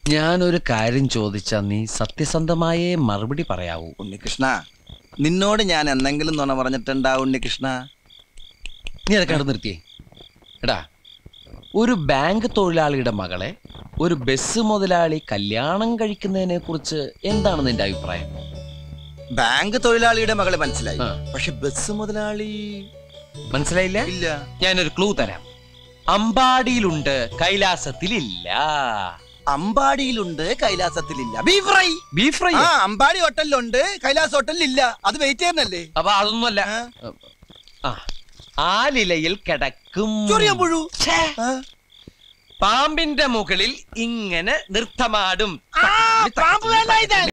ഞാനൊരു കാര്യം ചോദിച്ചാ നീ സത്യസന്ധമായേ മറുപടി പറയാവൂ ഉണ്ണികൃഷ്ണ നിന്നോട് ഞാൻ എന്തെങ്കിലും നുണ പറഞ്ഞിട്ടുണ്ടാ ഉണ്ണികൃഷ്ണ നീ അതൊക്കെ അവിടെ നിർത്തിയേ എടാ ഒരു ബാങ്ക് തൊഴിലാളിയുടെ മകളെ ഒരു ബസ് മുതലാളി കല്യാണം കഴിക്കുന്നതിനെ കുറിച്ച് എന്താണ് നിന്റെ അഭിപ്രായം ബാങ്ക് തൊഴിലാളിയുടെ മകളെ മനസ്സിലായി ആ. പക്ഷെ ബസ് മുതലാളി മനസ്സിലായില്ല ഇല്ല ഞാനൊരു ക്ലൂ തരാം അമ്പാടിയിലുണ്ട് കൈലാസത്തിലില്ല അമ്പാടിയിലുണ്ട് കൈലാസത്തിലില്ല ബീഫ് ഫ്രൈ ബീഫ് ഫ്രൈ ആ അമ്പാടി ഹോട്ടലിലുണ്ട് കൈലാസ് ഹോട്ടലിലില്ല അത് വെയിറ്റ് ചെയ്യുന്നല്ലേ അപ്പൊ അതൊന്നുമല്ല ആ? ആ ആലിലയിൽ കിടക്കും ചൊറിയാൻ പുഴു ഛേ, ആ? പാമ്പിന്റെ മുകളിൽ ഇങ്ങനെ നൃത്തമാടും ആ, പാമ്പ് വേണ്ട ഇത്.